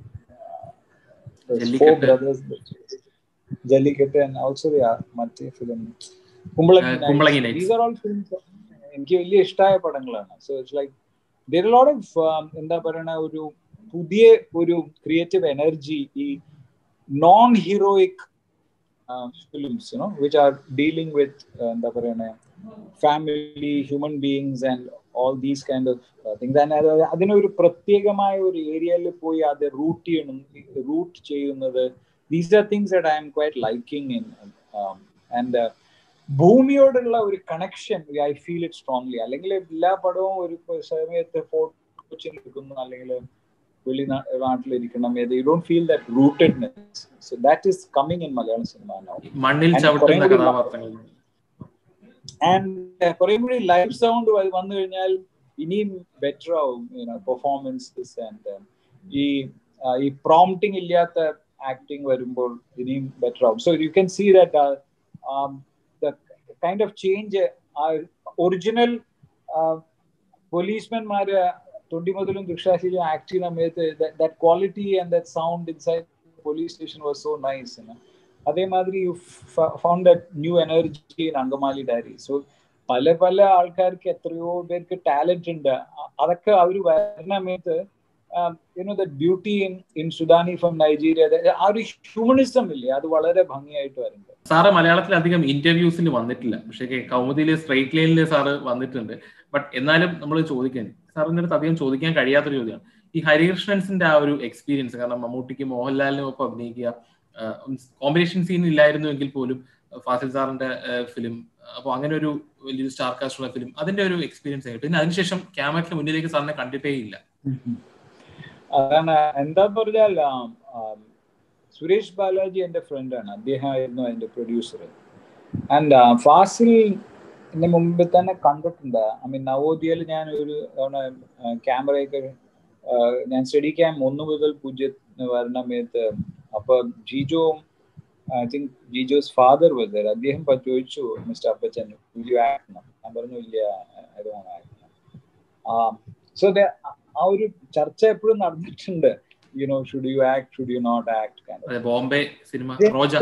four Jallikattu. brothers Jallikattu and also yeah മറ്റേ film Kumbalangi Uh, Kumbalangi Nights. These are all films എനിക്ക് വലിയ ഇഷ്ടമായ പടങ്ങളാണ് so it's like there lot of എന്താ പറയണ ഒരു പുതിയ ഒരു ക്രിയേറ്റീവ് എനർജി ഈ non heroic films you know which are dealing with എന്താ പറയണേ family human beings and all these kind of things and അതിനൊരു പ്രത്യേകമായ ഒരു ഏരിയയിൽ പോയി അത് റൂട്ട് ചെയ്യണം റൂട്ട് ചെയ്യുന്നത് these are things that I am quite liking in and ഭൂമിയോടുള്ള ഒരു connection I feel it strongly അല്ലെങ്കിൽ എല്ലാ പടവും ഒരു സമയത്ത് ഫോട്ടോ കൊച്ചിൻ എടുക്കുന്നു അല്ലെങ്കിൽ വെളി നാട്ടിലിരിക്കണം you don't feel that rootedness so that is coming in Malayalam cinema now മണ്ണിൽ And ചവിട്ടുന്ന കുറേ കൂടി കഥാപാത്രങ്ങൾ ആൻഡ് കുറെ കൂടി ലൈവ് സൗണ്ട് വന്നു കഴിഞ്ഞാൽ ഇനിയും ബെറ്റർ ആവും പെർഫോമൻസസ് ആൻഡ് ഈ ആ, ഈ പ്രോംപ്റ്റിംഗ് ഇല്ലാത്ത ആക്ടിങ് വരുമ്പോൾ ഇനിയും ബെറ്റർ ആവും so you can see that the kind of change original പോലീസ്മാൻമാര് തൊണ്ടി മുതലും ദൃക്ഷാശിലും ആക്ട് ചെയ്യുന്ന സമയത്ത് that quality and that sound inside police station was so nice അതേമാതിരി you found that new energy in Angamaly Diary so പല പല ആൾക്കാർക്ക് എത്രയോ പേർക്ക് ടാലന്റ് ഉണ്ട് അ- അതൊക്കെ അവർ വരുന്ന സമയത്ത് you know the beauty in in Sudani from Nigeria ആ ഒരു ഹ്യൂമണിസം ഇല്ലേ അത് വളരെ ഭംഗിയായിട്ട് വരുന്നുണ്ട് സാറ് മലയാളത്തിൽ അധികം ഇന്റർവ്യൂസിന് വന്നിട്ടില്ല പക്ഷേ കൗമുദിയിലെ സ്ട്രൈറ്റ് ലൈനിൽ സാറ് വന്നിട്ടുണ്ട് ബട്ട് എന്നാലും നമ്മൾ ചോദിക്കാൻ സാറിന്റെ അടുത്ത് അധികം ചോദിക്കാൻ കഴിയാത്തൊരു ചോദ്യമാണ് ഈ ഹരികൃഷ്ണൻസിന്റെ ആ ഒരു എക്സ്പീരിയൻസ് കാരണം മമ്മൂട്ടിക്ക് മോഹൻലാലിനും ഒപ്പം അഭിനയിക്കുക കോമ്പിനേഷൻ സീൻ ഇല്ലായിരുന്നുവെങ്കിൽ പോലും ആ, ഫാസിൽ സാറിന്റെ ഫിലിം അപ്പോൾ അങ്ങനെ ഒരു വലിയൊരു സ്റ്റാർ കാസ്റ്റ് ഉള്ള ഫിലിം അതിന്റെ ഒരു എക്സ്പീരിയൻസ് ആയിട്ട് പിന്നെ അതിനുശേഷം ക്യാമറയ്ക്ക് മുന്നിലേക്ക് സാറിനെ കണ്ടിട്ടേ ഇല്ല അതാണ് എന്താ പറഞ്ഞാൽ ആം, ആം, സുരേഷ് ബാലാജി എന്റെ ഫ്രണ്ടാണ് അദ്ദേഹമായിരുന്നു അതിന്റെ പ്രൊഡ്യൂസർ ആൻഡ് ഫാസിൽ എന്നെ മുമ്പ് തന്നെ കണ്ടിട്ടുണ്ട് ഐ മീൻ നവോദയയിൽ ഞാൻ ഒരു തവണ ക്യാമറയൊക്കെ ഞാൻ സ്റ്റഡി ക്യാം ഒന്ന് മുതൽ പൂജ്യത്തിന് വരുന്ന സമയത്ത് അപ്പൊ Jijo I think Jijo's father വന്നത് അദ്ദേഹം പ- ചോദിച്ചു മിസ്റ്റർ അപ്പച്ചൻ വിൽ ആക്കണം ഞാൻ പറഞ്ഞു ഇല്ല I don't wanna act." ആ സോ ആ ഒരു ചർച്ച എപ്പോഴും നടന്നിട്ടുണ്ട് you know should you act should you not act kind of അതെ ബോംബെ സിനിമ Yeah. റോജ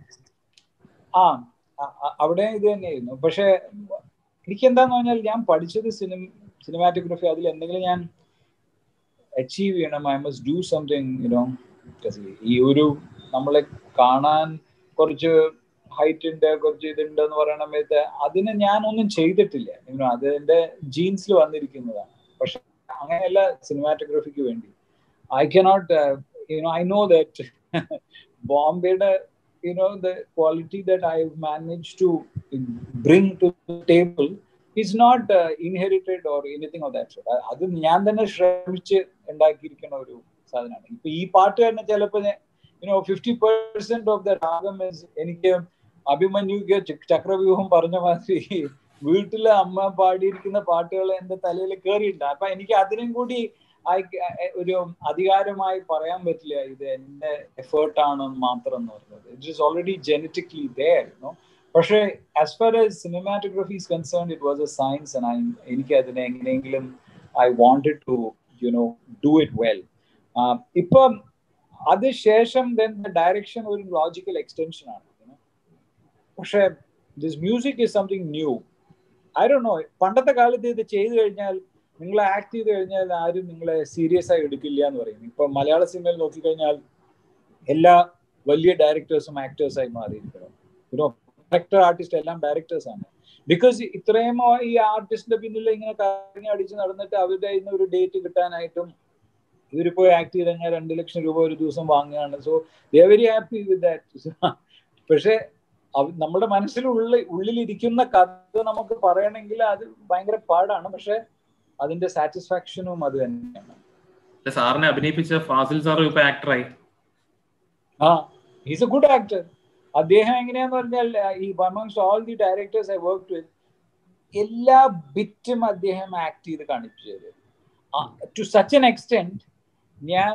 ആ അ- അ- അവിടെ ഇത് തന്നെയായിരുന്നു പക്ഷെ എനിക്ക് എന്താന്ന് പറഞ്ഞാൽ ഞാൻ പഠിച്ചത് സിനിമ സിനിമാറ്റോഗ്രഫി അതിൽ എന്തെങ്കിലും ഞാൻ അച്ചീവ് ചെയ്യണം I must do something you know ഈ ഒരു നമ്മളെ കാണാൻ കുറച്ച് ഹൈറ്റ് ഉണ്ട് കുറച്ച് ഇതുണ്ട് എന്ന് പറയണ സമയത്ത് അതിന് ഞാൻ ഒന്നും ചെയ്തിട്ടില്ല യുനോ അത് എന്റെ ജീൻസിൽ വന്നിരിക്കുന്നതാണ് പക്ഷെ അങ്ങനെയല്ല സിനിമാറ്റോഗ്രഫിക്ക് വേണ്ടി I cannot you know I know that ബോംബെയുടെ you know the quality that i've managed to bring to the table is not uh, inherited or anything of that sort അ- അത് ഞാൻ തന്നെ ശ്രമിച്ച് ഉണ്ടാക്കിയിരിക്കുന്ന ഒരു സാധനമാണ് ഇപ്പൊ ഈ പാട്ട് തന്നെ ചിലപ്പോ you know fifty percent of the രാഗം is എനിക്ക് അഭിമന്യുക്ക് ച- ചക്രവ്യൂഹം പറഞ്ഞ മാതിരി വീട്ടിലെ അമ്മ പാടിയിരിക്കുന്ന പാട്ടുകൾ എന്റെ തലയിൽ കയറിയിട്ടുണ്ട് അപ്പൊ എനിക്ക് അതിനും കൂടി I- I- ഒരു അധികാരമായി പറയാൻ പറ്റില്ല ഇത് എന്റെ എഫേർട്ട് ആണ് മാത്രം എന്ന് പറയുന്നത് it is already genetically there you know പക്ഷേ as far as cinematography is concern it was a science and എനിക്ക് അതിനെ എങ്ങനെയെങ്കിലും I wanted to you know do it well ഇപ്പം അതിനുശേഷം ദെൻ ദ ഡയറക്ഷൻ ഒരു ലോജിക്കൽ എക്സ്റ്റൻഷൻ ആണ് you know. പക്ഷേ this music is something new I do know പണ്ടത്തെ കാലത്ത് ഇത് ചെയ്തു കഴിഞ്ഞാൽ നിങ്ങൾ ആക്ട് ചെയ്ത് കഴിഞ്ഞാൽ ആരും നിങ്ങളെ സീരിയസ് ആയി എടുക്കില്ല എന്ന് പറയും ഇപ്പൊ മലയാള സിനിമയിൽ നോക്കിക്കഴിഞ്ഞാൽ എല്ലാ വലിയ ഡയറക്ടേഴ്സും ആക്ടേഴ്സായി മാറിയിരിക്കണം യുനോ ഡയറക്ടർ ആർട്ടിസ്റ്റ് എല്ലാം ഡയറക്ടേഴ്സ് ആണ് ബിക്കോസ് ഇത്രയും ഈ ആർട്ടിസ്റ്റിന്റെ പിന്നിൽ ഇങ്ങനെ കറങ്ങി അടിച്ച് നടന്നിട്ട് അവരുടെ കയ്യിൽ നിന്ന് ഒരു ഡേറ്റ് കിട്ടാനായിട്ടും ഇവർ പോയി ആക്ട് ചെയ്ത് കഴിഞ്ഞാൽ രണ്ട് ലക്ഷം രൂപ ഒരു ദിവസം വാങ്ങുകയാണ് so they very happy with that പക്ഷെ അവ- നമ്മുടെ മനസ്സിലുള്ള ഉള്ളിലിരിക്കുന്ന കഥ നമുക്ക് പറയണമെങ്കിൽ അത് ഭയങ്കര പാടാണ് പക്ഷെ അതിന്റെ സാറ്റിസ്ഫാക്ഷനും അത് തന്നെയാണ് അല്ല, സാറിനെ അഭിനയിപ്പിച്ച ഫാസിൽ സാറും ഇപ്പൊ ആക്ടറായി ആ ഈസ് എ ഗുഡ് ആക്ടർ അദ്ദേഹം എങ്ങനെയാന്ന് പറഞ്ഞാൽ ആ, ഈ amongst all the directors I work with എല്ലാ ബിറ്റും അദ്ദേഹം ആക്ട് ചെയ്ത് കാണിച്ചു തരും ടു സച്ച് എൻ എക്സ്റ്റെന്റ് ഞാൻ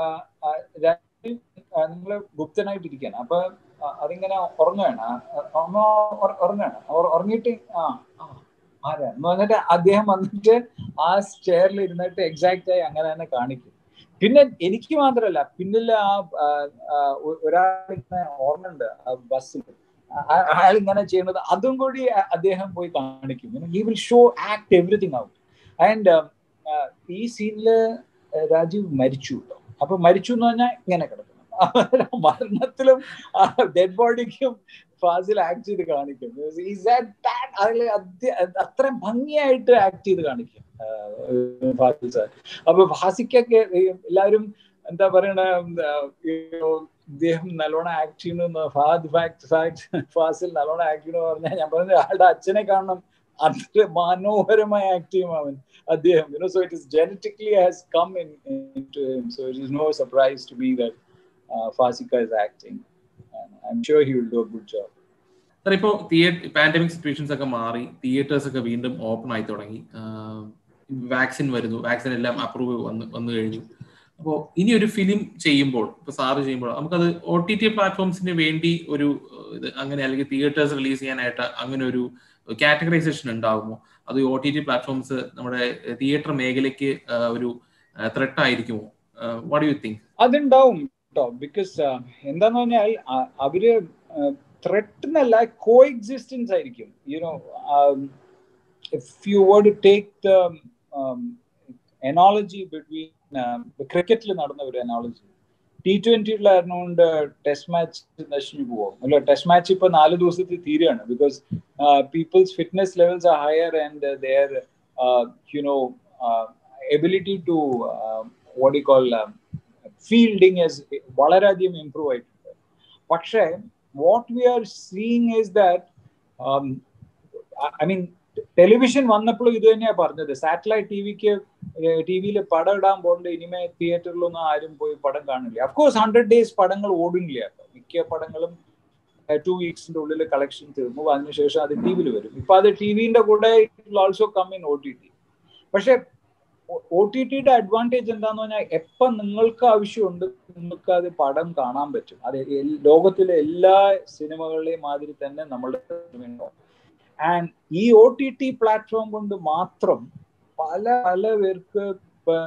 നിങ്ങൾ ഗുപ്തനായിട്ടിരിക്കുകയാണ് അപ്പൊ ആ, അതിങ്ങനെ ഉറങ്ങുകയാണ് ആ, ഉറങ്ങ ഉറങ്ങുകയാണ് ഉറ- ഉറങ്ങിയിട്ട് ആ ആ, ആരാ എന്ന് പറഞ്ഞിട്ട് അദ്ദേഹം വന്നിട്ട് ആ ചെയറിൽ ഇരുന്നിട്ട് എക്സാക്റ്റ് ആയി അങ്ങനെ തന്നെ കാണിക്കും പിന്നെ എനിക്ക് മാത്രമല്ല പിന്നിലെ ആ ആ, ആ, ഒ- ഒരാൾ ഇങ്ങനെ ഓർമ്മയുണ്ട് ആ ബസ്സിൽ അയാൾ ഇങ്ങനെ ചെയ്യുന്നത് അതും കൂടി അ- അദ്ദേഹം പോയി കാണിക്കും he will show act everything out and ഈ സീനില് രാജീവ് മരിച്ചു കേട്ടോ അപ്പൊ മരിച്ചു എന്ന് പറഞ്ഞാൽ ഇങ്ങനെ കിടക്കണം മരണത്തിലും ഡെഡ് ബോഡിക്കും ഫാസിൽ ആക്ട് ചെയ്ത് കാണിക്കും Is that that? അതില് അത്യ- അത്രയും ഭംഗിയായിട്ട് ആക്ട് ചെയ്ത് കാണിക്കും ആ, ഫാസിൽ സാർ അപ്പൊ ഫാസിക്കൊക്കെ ഈ എല്ലാവരും എന്താ പറയണ എന്താ, ഈ ഇദ്ദേഹം നല്ലോണം ആക്ട് ചെയ്യുന്നു ഫാദ് ഫാക്ട് ഫാക്ട് ഫാസിൽ നല്ലോണം ആക്ട് ചെയ്യുന്നു പറഞ്ഞാൽ ഞാൻ പറഞ്ഞ ആളുടെ അച്ഛനെ കാണണം അത്ര മനോഹരമായി ആക്ട് ചെയ്യും അവൻ അദ്ദേഹം you know so it is genetically has come in to him so it is no surprise to be that ഫാസിക്ക is acting I am sure he will do a good job sir ഇപ്പോൾ theatre pandemic situations ഒക്കെ മാറി theatres ഒക്കെ വീണ്ടും open ആയി തുടങ്ങി vaccine വരുന്നു vaccine എല്ലാം അപ്രൂവ് വന്നു വന്നു കഴിഞ്ഞു അപ്പോൾ ഇനി ഒരു ഫിലിം ചെയ്യുമ്പോൾ ഇപ്പൊ സാറ് ചെയ്യുമ്പോൾ നമുക്കത് ഒ ടി ടി പ്ലാറ്റ്ഫോംസിന് വേണ്ടി ഒരു ഏഹ്, ഇത് അങ്ങനെ അല്ലെങ്കിൽ തിയേറ്റേഴ്സ് റിലീസ് ചെയ്യാനായിട്ട് അങ്ങനെ ഒരു കാറ്റഗറൈസേഷൻ ഉണ്ടാകുമോ അത് ഒ ടി ടി പ്ലാറ്റ്ഫോംസ് നമ്മുടെ തിയേറ്റർ മേഖലയ്ക്ക് ഏഹ്, ഒരു ത്രെട്ട് ആയിരിക്കുമോ വാട്ട് യു തിങ്ക് അതുണ്ടാവും കേട്ടോ ബിക്കോസ് എന്താന്ന് പറഞ്ഞാൽ അ- അവര് ത്രെട്ട് എന്നല്ല കോ എക്സിസ്റ്റൻസ് ആയിരിക്കും you know if you were to take the analogy between ക്രിക്കറ്റിൽ നടന്ന ഒരു എനോളജി ടി ട്വന്റിയിലായിരുന്നുകൊണ്ട് ടെസ്റ്റ് മാച്ച് നശിഞ്ഞു പോകും അല്ല ടെസ്റ്റ് മാച്ച് ഇപ്പൊ നാല് ദിവസത്തിൽ തീരുകയാണ് because people's fitness levels are higher and there you know ability to what you call fielding വളരെയധികം ഇമ്പ്രൂവ് ആയിട്ടുണ്ട് പക്ഷേ what we are seeing is that I mean television വന്നപ്പോഴും ഇത് തന്നെയാണ് പറഞ്ഞത് സാറ്റലൈറ്റ് ടി വിക്ക് ടി വിയിൽ പടം ഇടാൻ പോകേണ്ട ഇനിമേ തിയേറ്ററിലൊന്നും ആരും പോയി പടം കാണില്ല അഫ്കോഴ്സ് ഹൺഡ്രഡ് ഡേയ്സ് പടങ്ങൾ ഓടില്ല കേട്ടോ മിക്ക പടങ്ങളും ടു വീക്സിന്റെ ഉള്ളിൽ കളക്ഷൻ തീർന്നു അതിനുശേഷം അത് ടി വിയിൽ വരും ഇപ്പൊ അത് ടി വിന്റെ കൂടെ also come in O T T പക്ഷെ ഒ ടി ടിയുടെ അഡ്വാൻറ്റേജ് എന്താന്ന് പറഞ്ഞാൽ എപ്പം നിങ്ങൾക്ക് ആവശ്യമുണ്ട് നിങ്ങൾക്ക് അത് പടം കാണാൻ പറ്റും അത് എൽ- ലോകത്തിലെ എല്ലാ സിനിമകളുടെയും മാതിരി തന്നെ നമ്മളുടെ സിനിമയുണ്ടാവും ആൻഡ് ഈ ഒ ടി ടി പ്ലാറ്റ്ഫോം കൊണ്ട് മാത്രം പല പല പേർക്ക് ഇപ്പൊ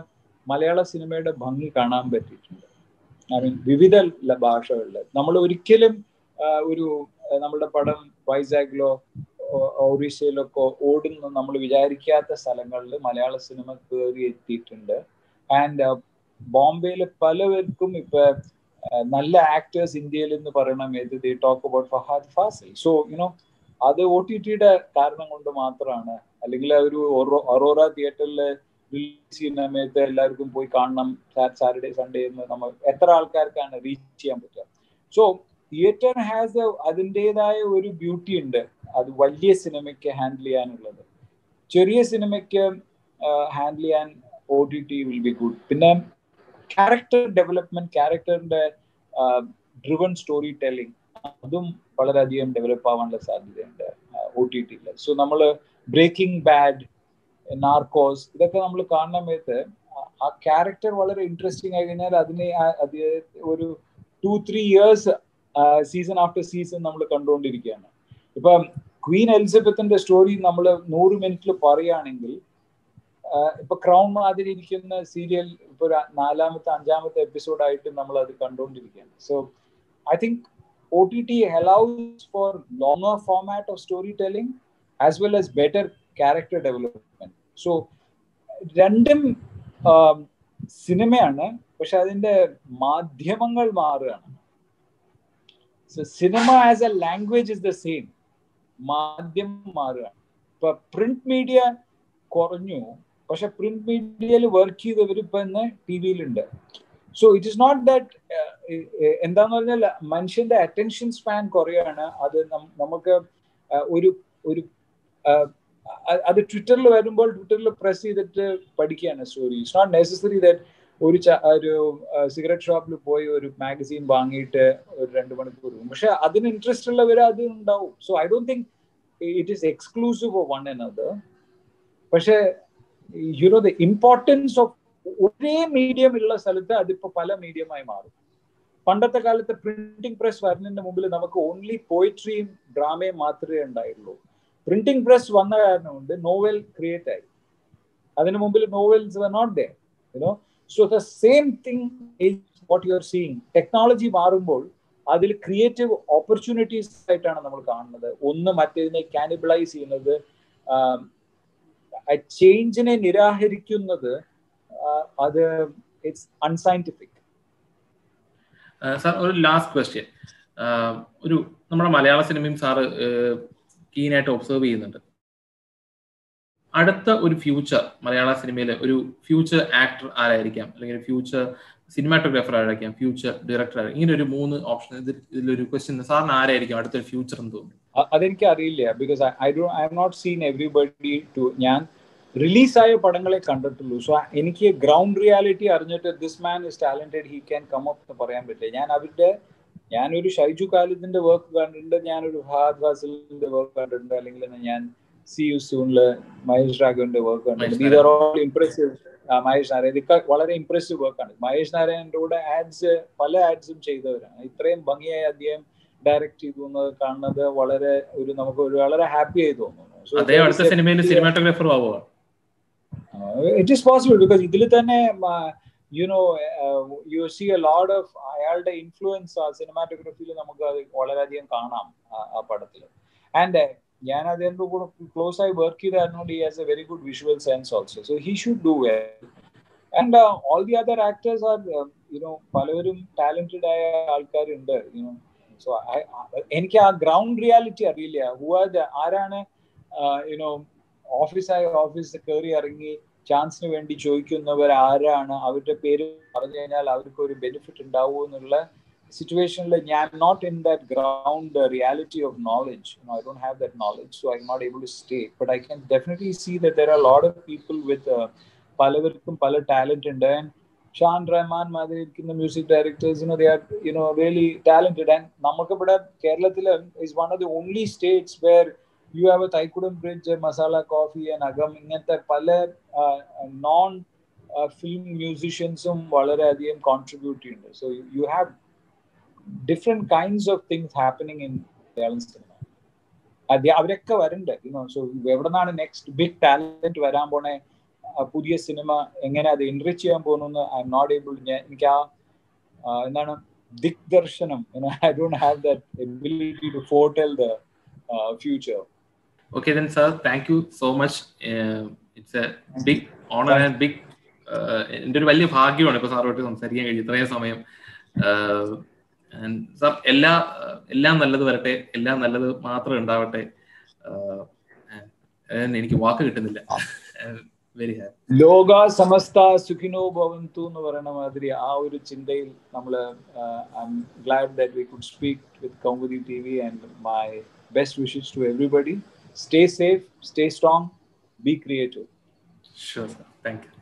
മലയാള സിനിമയുടെ ഭംഗി കാണാൻ പറ്റിയിട്ടുണ്ട് ഐ മീൻ വിവിധ ല- ഭാഷകളിൽ നമ്മൾ ഒരിക്കലും ആ, ഒരു ആ, നമ്മുടെ പടം വൈസാഗിലോ ഓ- ഒറീസയിലൊക്കെ ഓടുന്നു നമ്മൾ വിചാരിക്കാത്ത സ്ഥലങ്ങളിൽ മലയാള സിനിമ കയറി എത്തിയിട്ടുണ്ട് ആൻഡ് ബോംബെയിൽ പലവർക്കും ഇപ്പൊ ആ, നല്ല ആക്ടേഴ്സ് ഇന്ത്യയിൽ എന്ന് പറയണമേത് the talk about Fahadh Faasil so you know അത് ഒ ടി ടിയുടെ കാരണം കൊണ്ട് മാത്രമാണ് അല്ലെങ്കിൽ ആ ഒരു അറോറ തിയേറ്ററിൽ റിലീസ് ചെയ്യുന്ന സമയത്ത് എല്ലാവർക്കും പോയി കാണണം സാറ്റർഡേ സൺഡേ എന്ന് നമ്മൾ എത്ര ആൾക്കാർക്കാണ് റീച്ച് ചെയ്യാൻ പറ്റുക സോ തിയേറ്റർ ഹാസ് അതിൻ്റെതായ ഒരു ബ്യൂട്ടി ഉണ്ട് അത് വലിയ സിനിമയ്ക്ക് ഹാൻഡിൽ ചെയ്യാനുള്ളത് ചെറിയ സിനിമയ്ക്ക് ഹാൻഡിൽ ചെയ്യാൻ O T T will be good പിന്നെ ക്യാരക്ടർ ഡെവലപ്മെന്റ് ക്യാരക്ടറിന്റെ ഡ്രിവൺ സ്റ്റോറി ടെല്ലിംഗ് അതും വളരെയധികം ഡെവലപ്പ് ആവാനുള്ള സാധ്യതയുണ്ട് ഒ ടി ടിയിൽ സോ നമ്മൾ ബ്രേക്കിംഗ് ബാഡ് നാർക്കോസ് ഇതൊക്കെ നമ്മൾ കാണുന്ന സമയത്ത് ആ- ആ ക്യാരക്ടർ വളരെ ഇൻട്രസ്റ്റിംഗ് ആയി കഴിഞ്ഞാൽ അതിനെ ആ- അത് ഒരു two three years season after season നമ്മൾ കണ്ടുകൊണ്ടിരിക്കുകയാണ് ഇപ്പം ക്വീൻ എലിസബത്തിന്റെ സ്റ്റോറി നമ്മൾ നൂറ് മിനിറ്റിൽ പറയുകയാണെങ്കിൽ ആഹ് ഇപ്പൊ ക്രൗൺ മാതിരി ഇരിക്കുന്ന സീരിയൽ ഇപ്പൊ ഒരു നാലാമത്തെ അഞ്ചാമത്തെ എപ്പിസോഡായിട്ട് നമ്മൾ അത് കണ്ടുകൊണ്ടിരിക്കുകയാണ് so I think O T T allows for longer format of story telling as well as better character development so രണ്ടും ആം, സിനിമയാണ് പക്ഷെ അതിന്റെ മാധ്യമങ്ങൾ മാറുകയാണ് cinema as a language is the same മാധ്യമം മാറുകയാണ് ഇപ്പൊ പ്രിന്റ് മീഡിയ കുറഞ്ഞു പക്ഷെ പ്രിന്റ് മീഡിയയിൽ വർക്ക് ചെയ്തവർ ഇപ്പൊ ഇന്ന് ടി വിയിലുണ്ട് so it is not that എന്താന്ന് പറഞ്ഞാൽ മനുഷ്യന്റെ അറ്റൻഷൻ സ്പാൻ കുറയാണ് അത് നം- നമുക്ക് ആ, ഒരു ഒരു ആ, അ- അത് ട്വിറ്ററിൽ വരുമ്പോൾ ട്വിറ്ററിൽ പ്രസ് ചെയ്തിട്ട് പഠിക്കുകയാണ് story it's not necessary that ഒരു ച- ഒരു സിഗരറ്റ് ഷോപ്പിൽ പോയി ഒരു മാഗസീൻ വാങ്ങിയിട്ട് ഒരു രണ്ട് മണിക്കൂർ പോകും പക്ഷെ അതിന് ഇൻട്രസ്റ്റ് ഉള്ളവർ അത് ഉണ്ടാവും so I don't think it is exclusive of one എന്നത് പക്ഷെ യുനോ ദ ഇമ്പോർട്ടൻസ് ഓഫ് ഒരേ മീഡിയം ഉള്ള സ്ഥലത്ത് അതിപ്പോ പല മീഡിയമായി മാറും പണ്ടത്തെ കാലത്ത് പ്രിന്റിംഗ് പ്രസ് വരുന്നതിന് മുമ്പിൽ നമുക്ക് ഓൺലി പോയിട്രിയും ഡ്രാമയും മാത്രമേ ഉണ്ടായുള്ളൂ പ്രിന്റിംഗ് പ്രസ് വന്ന കാരണം കൊണ്ട് നോവൽ ക്രിയേറ്റ് ആയി അതിനു മുമ്പിൽ novels were not they you know so the same thing is what you are seeing technology മാറുമ്പോൾ അതിൽ ക്രിയേറ്റീവ് ഓപ്പർച്യൂണിറ്റീസ് ആയിട്ടാണ് നമ്മൾ കാണുന്നത് ഒന്ന് മറ്റേതിനെ കാനിബിളൈസ് ചെയ്യുന്നത് ചേഞ്ചിനെ നിരാകരിക്കുന്നത് ആ, അത് ഇറ്റ്സ് അൺസയന്റിഫിക് സാർ ഒരു ലാസ്റ്റ് ക്വസ്റ്റ്യൻ ഒരു നമ്മുടെ മലയാള സിനിമയും സാറ് കീനായിട്ട് ഒബ്സർവ് ചെയ്യുന്നുണ്ട് അടുത്ത ഒരു ഫ്യൂച്ചർ മലയാള സിനിമയിലെ ഒരു ഫ്യൂച്ചർ ആക്ടർ ആരായിരിക്കാം അല്ലെങ്കിൽ ഫ്യൂച്ചർ സിനിമാറ്റോഗ്രാഫർ ആയിരിക്കാം ഫ്യൂച്ചർ ഡയറക്ടർ ആയിരിക്കും ഇങ്ങനെ ഒരു മൂന്ന് ഓപ്ഷൻ ഇതിൽ ഇതിലൊരു ക്വസ്റ്റ്യൻ സാറിന് ആരായിരിക്കും അടുത്തൊരു ഫ്യൂച്ചർ എന്ന് തോന്നുന്നു അ- അതെനിക്ക് അറിയില്ല because I do I have not seen everybody to ഞാൻ റിലീസായ പടങ്ങളെ കണ്ടിട്ടുള്ളൂ സോ എനിക്ക് ഗ്രൗണ്ട് റിയാലിറ്റി അറിഞ്ഞിട്ട് this man is talented he can come up എന്ന് പറയാൻ പറ്റില്ല ഞാൻ അവരുടെ ഞാനൊരു ഷൈജു ഖാലിദിന്റെ വർക്ക് കണ്ടിട്ടുണ്ട് ഞാനൊരു ഫഹദ് ഫാസിലിന്റെ വർക്ക് കണ്ടിട്ടുണ്ട് അല്ലെങ്കിൽ ഞാൻ സി യു സൂണില് മഹേഷ് രാഘവന്റെ വർക്ക് കണ്ടിട്ടുണ്ട് Mahesh these are all impressive Mahesh Narayan ഇതൊക്കെ വളരെ ഇംപ്രസീവ് വർക്കാണ് മഹേഷ് നാരായണന്റെ കൂടെ ആഡ്സ് പല ആഡ്സും ചെയ്തവരാണ് ഇത്രയും ഭംഗിയായി അദ്ദേഹം ഡയറക്ട് ചെയ്തു എന്നത് കാണുന്നത് വളരെ ഒരു നമുക്ക് ഒരു വളരെ ഹാപ്പി ആയി തോന്നുന്നു So അദ്ദേഹം there is അടുത്ത a- സിനിമയിൽ സിനിമാറ്റോഗ്രാഫർ ആവുക ഇറ്റ് ഈസ് പോസിബിൾ ബിക്കോസ് ഇതിൽ തന്നെ you know you see a load of അയാളുടെ ഇൻഫ്ലുവൻസ് ആ സിനിമാറ്റോഗ്രഫിയിൽ നമുക്ക് അത് വളരെയധികം കാണാം ആ- ആ പടത്തിൽ ആൻഡ് ഞാൻ അദ്ദേഹത്തിന്റെ കൂടെ ക്ലോസ് ആയി വർക്ക് ചെയ്തായിരുന്നോണ്ട് he has a very good visual sense also so he should do well and all the other actors are you know പലവരും ടാലന്റഡ് ആയ ആൾക്കാരുണ്ട് യുനോ സോ എനിക്ക് ആ ഗ്രൗണ്ട് റിയാലിറ്റി അറിയില്ല ഹു ആർ ആരാണ് യുനോ ഓഫീസായ ഓഫീസ് കയറി ഇറങ്ങി ചാൻസിന് വേണ്ടി ചോദിക്കുന്നവർ ആരാണ് അവരുടെ പേര് പറഞ്ഞു കഴിഞ്ഞാൽ അവർക്ക് ഒരു ബെനിഫിറ്റ് ഉണ്ടാവുമോ എന്നുള്ള സിറ്റുവേഷനിൽ ഞാൻ not in that ground reality of knowledge I don't have that knowledge so I not able to stay but I can definitely see that there are lot of people with പലവർക്കും പല talent ഉണ്ട് and Shaan Rahman മാതിരി ഇരിക്കുന്ന music ഡയറക്ടേഴ്സിന് they are you know really talented and നമുക്കിവിടെ കേരളത്തിൽ is one of the only states where you have a Thaikkudam Bridge Masala Coffee and Agam ഇങ്ങനത്തെ പല നോൺ ഫിലിം മ്യൂസിഷ്യൻസും വളരെയധികം കോൺട്രിബ്യൂട്ട് ചെയ്യുന്നുണ്ട് so you have different kinds of things happening in Malayalam cinema അത് അവരൊക്കെ വരണ്ട് യുനോ സോ എവിടെ നിന്നാണ് നെക്സ്റ്റ് ബിഗ് ടാലന്റ് വരാൻ പോണേ പുതിയ സിനിമ എങ്ങനെ അത് എൻറിച്ച് ചെയ്യാൻ പോകുന്നു ഐ എം നോട്ട് ഏബിൾ എനിക്ക് ആ എന്താണ് ദിഗ്ദർശനം I don't have that ability to foretell the future Okay, then, sir, thank you so much. Uh, it's a big honor and big എൻ്റെ ഒരു വലിയ ഭാഗ്യമാണ് ഇപ്പൊ സാറുമായിട്ട് സംസാരിക്കാൻ കഴിഞ്ഞു ഇത്രയും സമയം സാർ എല്ലാ എല്ലാം നല്ലത് വരട്ടെ എല്ലാം നല്ലത് മാത്രം ഉണ്ടാവട്ടെ എനിക്ക് വാക്ക് കിട്ടുന്നില്ല വെരി ഹാപ്പി ലോക സമസ്ത സുഖിനോ ഭവന്തു എന്ന് പറയുന്ന മാതിരി ആ ഒരു ചിന്തയിൽ നമ്മൾ I'm glad that we could speak with Kaumudi TV and my best wishes to everybody stay safe, stay strong, be creative. Sure, sir. Thank you.